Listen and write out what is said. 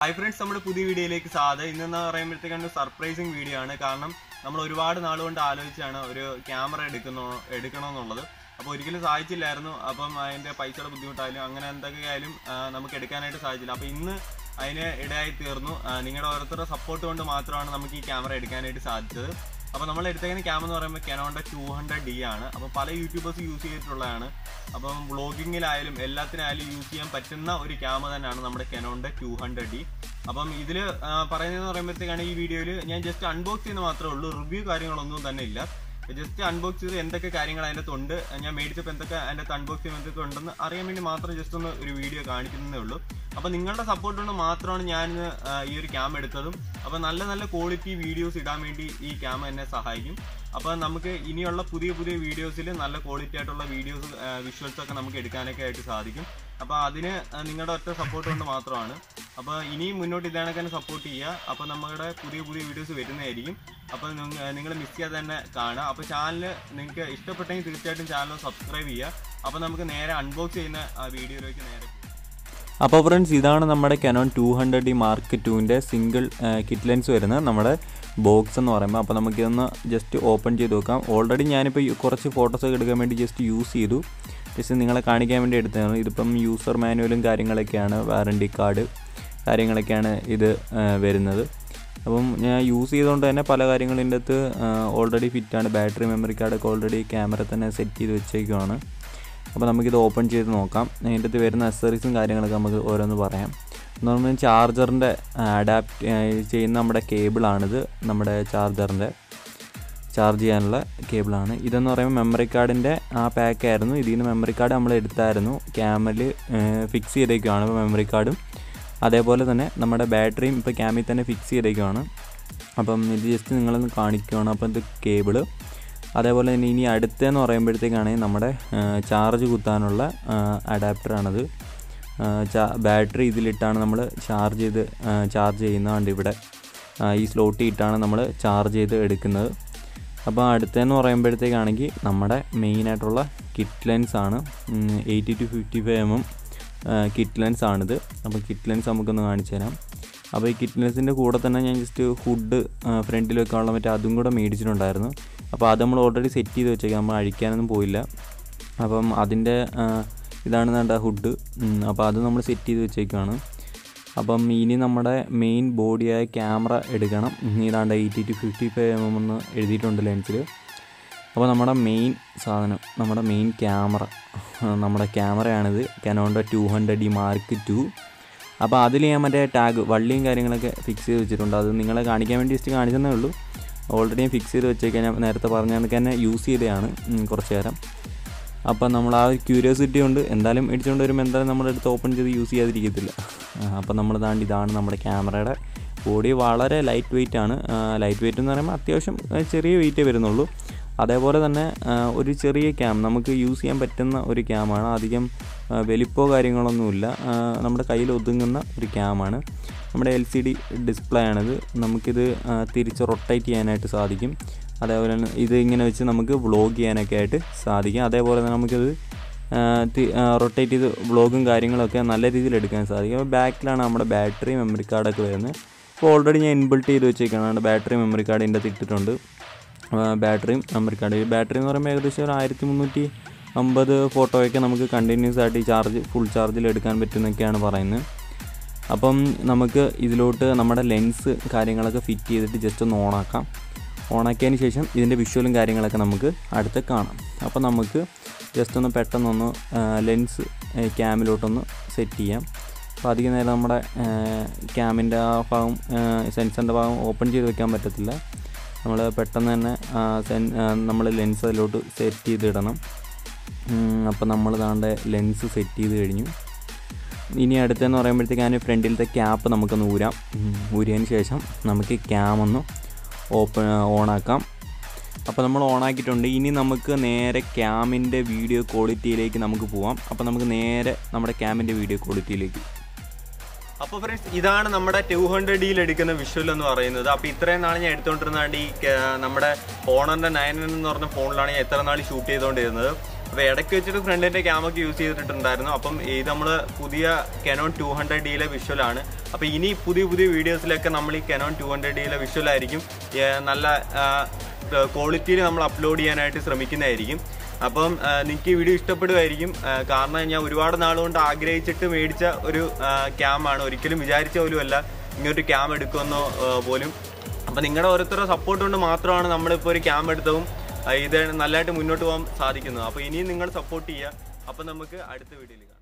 Hi friends നമ്മുടെ പുതിയ വീഡിയോയിലേക്ക് സാധ ഇന്നെന്ന് പറയുമ്പോഴത്തേക്കാണ് സർപ്രൈസിങ് വീഡിയോ ആണ് കാരണം നമ്മൾ ഒരുപാട് നാൾ കൊണ്ട് ആലോചിച്ചാണ് ഒരു ക്യാമറ എടുക്കുന്നോ എടുക്കണമെന്നുള്ളത് അപ്പോൾ ഒരിക്കലും സാധിച്ചില്ലായിരുന്നു അപ്പം അതിൻ്റെ പൈസയുടെ ബുദ്ധിമുട്ടായാലും അങ്ങനെ എന്തൊക്കെയായാലും ആ, നമുക്ക് എടുക്കാനായിട്ട് സാധിച്ചില്ല അപ്പോൾ ഇന്ന് അതിന് ഇടയായി തീർന്നു ആ, നിങ്ങളുടെ ഓരോരുത്തരുടെ സപ്പോർട്ട് കൊണ്ട് മാത്രമാണ് നമുക്ക് ഈ ക്യാമറ എടുക്കാനായിട്ട് സാധിച്ചത് അപ്പോൾ നമ്മൾ എടുത്തേക്കുന്ന ക്യാമറ എന്ന് പറയുമ്പോൾ കെനോണ്ട ടു ഹൺഡ്രഡ് ഡി ആണ് അപ്പോൾ പല യൂട്യൂബേഴ്സ് യൂസ് ചെയ്തിട്ടുള്ളതാണ് അപ്പം വ്ളോഗിങ്ങിലായാലും എല്ലാത്തിനായാലും യൂസ് ചെയ്യാൻ പറ്റുന്ന ഒരു ക്യാമറ തന്നെയാണ് നമ്മുടെ കെനോണ്ട ടു ഹൺഡ്രഡ് ഡി അപ്പം ഇതിൽ പറയുന്നതെന്ന് പറയുമ്പോഴത്തേക്കാണ് ഈ വീഡിയോയിൽ ഞാൻ ജസ്റ്റ് അൺബോക്സ് ചെയ്യുന്ന മാത്രമേ ഉള്ളൂ റിവ്യൂ കാര്യങ്ങളൊന്നും തന്നെ ഇല്ല ജസ്റ്റ് അൺബോക്സ് ചെയ്ത് എന്തൊക്കെ കാര്യങ്ങൾ അതിൻ്റെ ഉണ്ട് ഞാൻ മേടിച്ചപ്പോൾ എന്തൊക്കെ അതിൻ്റെ അൺബോക്സ് ചെയ്യുമ്പോൾ എന്തൊക്കെ ഉണ്ടെന്ന് അറിയാൻ വേണ്ടി മാത്രം ജസ്റ്റ് ഒന്ന് ഒരു വീഡിയോ കാണിക്കുന്നതേ ഉള്ളൂ അപ്പോൾ നിങ്ങളുടെ സപ്പോർട്ട് കൊണ്ട് മാത്രമാണ് ഞാൻ ഇന്ന്, ആ, ഈ ഒരു ക്യാം എടുത്തതും അപ്പോൾ നല്ല നല്ല ക്വാളിറ്റി വീഡിയോസ് ഇടാൻ വേണ്ടി ഈ ക്യാം എന്നെ സഹായിക്കും അപ്പോൾ നമുക്ക് ഇനിയുള്ള പുതിയ പുതിയ വീഡിയോസിൽ നല്ല ക്വാളിറ്റി ആയിട്ടുള്ള വീഡിയോസ് വിഷ്വൽസ് ഒക്കെ നമുക്ക് എടുക്കാനൊക്കെ ആയിട്ട് സാധിക്കും അപ്പോൾ അതിന് ആ, നിങ്ങളുടെ ഒറ്റ സപ്പോർട്ട് കൊണ്ട് മാത്രമാണ് അപ്പോൾ ഇനിയും മുന്നോട്ട് ഇതാണൊക്കെ തന്നെ സപ്പോർട്ട് ചെയ്യുക അപ്പോൾ നമ്മുടെ പുതിയ പുതിയ വീഡിയോസ് വരുന്നതായിരിക്കും അപ്പോൾ നിങ്ങൾ മിസ് ചെയ്യാതെ തന്നെ കാണുക അപ്പോൾ ചാനൽ നിങ്ങൾക്ക് ഇഷ്ടപ്പെട്ടെങ്കിൽ തീർച്ചയായിട്ടും ചാനൽ സബ്സ്ക്രൈബ് ചെയ്യുക അപ്പോൾ നമുക്ക് നേരെ അൺബോക്സ് ചെയ്യുന്ന ആ വീഡിയോയിലേക്ക് നേരെ പോകാം. അപ്പോൾ ഫ്രണ്ട്സ് ഇതാണ് നമ്മുടെ Canon two hundred D mark ടുവിൻ്റെ സിംഗിൾ കിറ്റ് ലെൻസ് വരുന്നത് നമ്മുടെ ബോക്സ് എന്ന് പറയുമ്പോൾ അപ്പോൾ നമുക്കിതൊന്ന് ജസ്റ്റ് ഓപ്പൺ ചെയ്ത് നോക്കാം ഓൾറെഡി ഞാനിപ്പോൾ ഈ കുറച്ച് ഫോട്ടോസൊക്കെ എടുക്കാൻ വേണ്ടി ജസ്റ്റ് യൂസ് ചെയ്തു ജസ്റ്റ് നിങ്ങളെ കാണിക്കാൻ വേണ്ടി എടുത്തതാണ് ഇതിപ്പം യൂസർ മാനുവലും കാര്യങ്ങളൊക്കെയാണ് വാറണ്ടി കാർഡ് കാര്യങ്ങളൊക്കെയാണ് ഇത് ആ, വരുന്നത് അപ്പം ഞാൻ യൂസ് ചെയ്തുകൊണ്ട് തന്നെ പല കാര്യങ്ങളും ഇതിൻ്റെ അകത്ത് ഓൾറെഡി ഫിറ്റാണ് ബാറ്ററി മെമ്മറി കാർഡൊക്കെ ഓൾറെഡി ക്യാമറ തന്നെ സെറ്റ് ചെയ്ത് വെച്ചേക്കുവാണ് അപ്പോൾ നമുക്കിത് ഓപ്പൺ ചെയ്ത് നോക്കാം അതിൻ്റെ അകത്ത് വരുന്ന അക്സറീസും കാര്യങ്ങളൊക്കെ നമുക്ക് ഓരോന്ന് പറയാം എന്ന് പറയുമ്പോൾ ചാർജറിൻ്റെ അഡാപ്റ്റ് ചെയ്യുന്ന നമ്മുടെ കേബിളാണിത് നമ്മുടെ ചാർജറിൻ്റെ ചാർജ് ചെയ്യാനുള്ള കേബിളാണ് ഇതെന്ന് പറയുമ്പോൾ മെമ്മറി കാർഡിൻ്റെ ആ പാക്കായിരുന്നു ഇതിൽ നിന്ന് മെമ്മറി കാർഡ് നമ്മൾ എടുത്തായിരുന്നു ക്യാമിൽ ഫിക്സ് ചെയ്തേക്കുവാണ് ഇപ്പോൾ മെമ്മറി കാർഡും അതേപോലെ തന്നെ നമ്മുടെ ബാറ്ററിയും ഇപ്പോൾ ക്യാമിൽ തന്നെ ഫിക്സ് ചെയ്തേക്കുവാണ് അപ്പം ഇത് ജസ്റ്റ് നിങ്ങളൊന്ന് കാണിക്കുവാണ് അപ്പോൾ ഇത് കേബിള് അതേപോലെ തന്നെ ഇനി അടുത്തതെന്ന് പറയുമ്പോഴത്തേക്കാണെങ്കിൽ നമ്മുടെ ചാർജ് കുത്താനുള്ള അഡാപ്റ്ററാണത് ബാറ്ററി ഇതിലിട്ടാണ് നമ്മൾ ചാർജ് ചെയ്ത് ചാർജ് ചെയ്യുന്നതുകൊണ്ട് ഇവിടെ ആ, ഈ സ്ലോട്ടിൽ ഇട്ടാണ് നമ്മൾ ചാർജ് ചെയ്ത് എടുക്കുന്നത് അപ്പോൾ അടുത്തതെന്ന് പറയുമ്പോഴത്തേക്കാണെങ്കിൽ നമ്മുടെ മെയിനായിട്ടുള്ള കിറ്റ് ലെൻസ് ആണ് eighty to fifty five M M kit lens ആണിത് അപ്പോൾ കിറ്റ് ലെൻസ് നമുക്കൊന്ന് കാണിച്ചു തരാം അപ്പോൾ ഈ കിറ്റ് ലെൻസിൻ്റെ കൂടെ തന്നെ ഞാൻ ജസ്റ്റ് ഹുഡ് ഫ്രണ്ടിൽ വെക്കാനുള്ള മറ്റേ അതും കൂടെ മേടിച്ചിട്ടുണ്ടായിരുന്നു അപ്പോൾ അത് നമ്മൾ ഓൾറെഡി സെറ്റ് ചെയ്ത് വെച്ചേക്കാം നമ്മൾ അഴിക്കാനൊന്നും പോയില്ല അപ്പം അതിൻ്റെ ആ, ഇതാണ് വേണ്ട ഹുഡ് അപ്പോൾ അത് നമ്മൾ സെറ്റ് ചെയ്ത് വെച്ചേക്കുവാണ് അപ്പം ഇനി നമ്മുടെ മെയിൻ ബോഡിയായ ക്യാമറ എടുക്കണം ഇതാണ്ട് eighty to fifty five M M എന്ന് എഴുതിയിട്ടുണ്ട് ലെൻസിൽ അപ്പോൾ നമ്മുടെ മെയിൻ സാധനം നമ്മുടെ മെയിൻ ക്യാമറ നമ്മുടെ ക്യാമറയാണിത് കനോണ്ട two hundred D mark two അപ്പോൾ അതിൽ ഞാൻ മറ്റേ ടാഗ് വള്ളിയും കാര്യങ്ങളൊക്കെ ഫിക്സ് ചെയ്ത് വെച്ചിട്ടുണ്ട് അത് നിങ്ങളെ കാണിക്കാൻ വേണ്ടി ജസ്റ്റ് കാണിച്ചതേ ഉള്ളൂ ഓൾറെഡി ഞാൻ ഫിക്സ് ചെയ്ത് വെച്ചേക്കാൻ ഞാൻ നേരത്തെ പറഞ്ഞ കണക്ക് തന്നെ യൂസ് ചെയ്തതാണ് ഉം, കുറച്ച് നേരം അപ്പം നമ്മൾ ആ ഒരു ക്യൂരിയോസിറ്റി കൊണ്ട് എന്തായാലും മേടിച്ചുകൊണ്ട് വരുമ്പോൾ എന്തായാലും നമ്മുടെ അടുത്ത് ഓപ്പൺ ചെയ്ത് യൂസ് ചെയ്യാതിരിക്കത്തില്ല അപ്പം നമ്മൾ താണ്ട് ഇതാണ് നമ്മുടെ ക്യാമറയുടെ ബോഡി വളരെ ലൈറ്റ് വെയിറ്റ് ആണ് ലൈറ്റ് വെയിറ്റ് എന്ന് പറയുമ്പോൾ അത്യാവശ്യം ആ, ചെറിയ വെയിറ്റേ വരുന്നുള്ളൂ അതേപോലെ തന്നെ ആ, ഒരു ചെറിയ ക്യാം നമുക്ക് യൂസ് ചെയ്യാൻ പറ്റുന്ന ഒരു ക്യാമാണ് അധികം ആ, വലിപ്പമോ കാര്യങ്ങളൊന്നുമില്ല ആ, നമ്മുടെ കയ്യിൽ ഒതുങ്ങുന്ന ഒരു ക്യാമാണ് നമ്മുടെ എൽ സി ഡി ഡിസ്പ്ലേ ആണിത് നമുക്കിത് ആ, തിരിച്ച് റൊട്ടേറ്റ് ചെയ്യാനായിട്ട് സാധിക്കും അതേപോലെ തന്നെ ഇത് ഇങ്ങനെ വെച്ച് നമുക്ക് വ്ളോഗ് ചെയ്യാനൊക്കെ ആയിട്ട് സാധിക്കും അതേപോലെ തന്നെ നമുക്കിത് റൊട്ടേറ്റ് ചെയ്ത് വ്ളോഗും കാര്യങ്ങളൊക്കെ നല്ല രീതിയിൽ എടുക്കാൻ സാധിക്കും അപ്പോൾ ബാക്കിലാണ് നമ്മുടെ ബാറ്ററി മെമ്മറി കാർഡൊക്കെ വരുന്നത് ഇപ്പോൾ ഓൾറെഡി ഞാൻ ഇൻബിൾട്ട് ചെയ്ത് വെച്ചേക്കാണ് ബാറ്ററി മെമ്മറി കാർഡ് ഇതിൻ്റെ അകത്ത് ഇട്ടിട്ടുണ്ട് ബാറ്ററിയും മെമ്മറി കാർഡ് ഈ ബാറ്ററി എന്ന് പറയുമ്പോൾ ഏകദേശം ഒരു ആയിരത്തി മുന്നൂറ്റി അമ്പത് ഫോട്ടോയൊക്കെ നമുക്ക് കണ്ടിന്യൂസ് ആയിട്ട് ഈ ചാർജ് ഫുൾ ചാർജിൽ എടുക്കാൻ പറ്റുമെന്നൊക്കെയാണ് പറയുന്നത് അപ്പം നമുക്ക് ഇതിലോട്ട് നമ്മുടെ ലെൻസ് കാര്യങ്ങളൊക്കെ ഫിറ്റ് ചെയ്തിട്ട് ജസ്റ്റ് ഒന്ന് ഓണാക്കാം ഓണാക്കിയതിന് ശേഷം ഇതിൻ്റെ വിഷ്വലും കാര്യങ്ങളൊക്കെ നമുക്ക് അടുത്ത് കാണാം അപ്പോൾ നമുക്ക് ജസ്റ്റ് ഒന്ന് പെട്ടെന്നൊന്ന് ലെൻസ് ക്യാമിലോട്ടൊന്ന് സെറ്റ് ചെയ്യാം അപ്പോൾ അധികം നേരം നമ്മുടെ ക്യാമിൻ്റെ ആ ഭാഗം സെൻസറിൻ്റെ ഭാഗം ഓപ്പൺ ചെയ്ത് വെക്കാൻ പറ്റത്തില്ല നമ്മൾ പെട്ടെന്ന് തന്നെ സെൻ നമ്മൾ ലെൻസ് അതിലോട്ട് സെറ്റ് ചെയ്തിടണം അപ്പോൾ നമ്മൾ താണ്ടെ ലെൻസ് സെറ്റ് ചെയ്ത് കഴിഞ്ഞു ഇനി അടുത്തെന്ന് പറയുമ്പോഴത്തേക്ക് അതിന് ഫ്രണ്ടിലത്തെ ക്യാപ്പ് നമുക്കൊന്ന് ഊരാം ഉം, ഊരിയതിന് ശേഷം നമുക്ക് ക്യാം ഒന്ന് ഓപ്പൺ ഓണാക്കാം അപ്പോൾ നമ്മൾ ഓണാക്കിയിട്ടുണ്ട് ഇനി നമുക്ക് നേരെ ക്യാമിൻ്റെ വീഡിയോ ക്വാളിറ്റിയിലേക്ക് നമുക്ക് പോവാം അപ്പോൾ നമുക്ക് നേരെ നമ്മുടെ ക്യാമിൻ്റെ വീഡിയോ ക്വാളിറ്റിയിലേക്ക് അപ്പോൾ ഫ്രണ്ട്സ് ഇതാണ് നമ്മുടെ ടു ഹൺഡ്രഡ് ഡിയിൽ എടുക്കുന്ന വിഷ്വൽ എന്ന് പറയുന്നത് അപ്പോൾ ഇത്രയും നാൾ ഞാൻ എടുത്തുകൊണ്ടിരുന്നതാണ് ഈ ക- നമ്മുടെ ഫോണറിന്റെ നയൻ എന്ന് പറഞ്ഞ ഫോണിലാണ് ഞാൻ എത്ര നാൾ ഷൂട്ട് ചെയ്തുകൊണ്ടിരുന്നത് അപ്പോൾ ഇടയ്ക്ക് വെച്ചിട്ട് ഫ്രണ്ടിൻ്റെ ക്യാമൊക്കെ യൂസ് ചെയ്തിട്ടുണ്ടായിരുന്നു അപ്പം ഇത് നമ്മൾ പുതിയ കെനോൺ ടു ഹൺഡ്രഡ് ഡിയിലെ വിഷ്വലാണ് അപ്പോൾ ഇനി പുതിയ പുതിയ വീഡിയോസിലൊക്കെ നമ്മൾ ഈ കെനോൺ ടു ഹൺഡ്രഡ് ഡിയിലെ വിഷ്വലായിരിക്കും ഏർ നല്ല ക്വാളിറ്റിയിൽ നമ്മൾ അപ്ലോഡ് ചെയ്യാനായിട്ട് ശ്രമിക്കുന്നതായിരിക്കും അപ്പം നിങ്ങൾക്ക് ഈ വീഡിയോ ഇഷ്ടപ്പെടുമായിരിക്കും ആ, കാരണം ഞാൻ ഒരുപാട് നാളുകൊണ്ട് ആഗ്രഹിച്ചിട്ട് മേടിച്ച ഒരു ക്യാമാണ് ഒരിക്കലും വിചാരിച്ച പോലുമല്ല ഇങ്ങനൊരു ക്യാം എടുക്കുമെന്നോ ആ, പോലും അപ്പം നിങ്ങളുടെ ഓരോരുത്തരുടെ സപ്പോർട്ട് കൊണ്ട് മാത്രമാണ് നമ്മളിപ്പോൾ ഒരു ക്യാം എടുത്തതും ആ, ഇത് നല്ലതായിട്ട് മുന്നോട്ട് പോകാൻ സാധിക്കുന്നത് അപ്പോൾ ഇനിയും നിങ്ങൾ സപ്പോർട്ട് ചെയ്യുക അപ്പം നമുക്ക് അടുത്ത വീഡിയോയിൽ കാണാം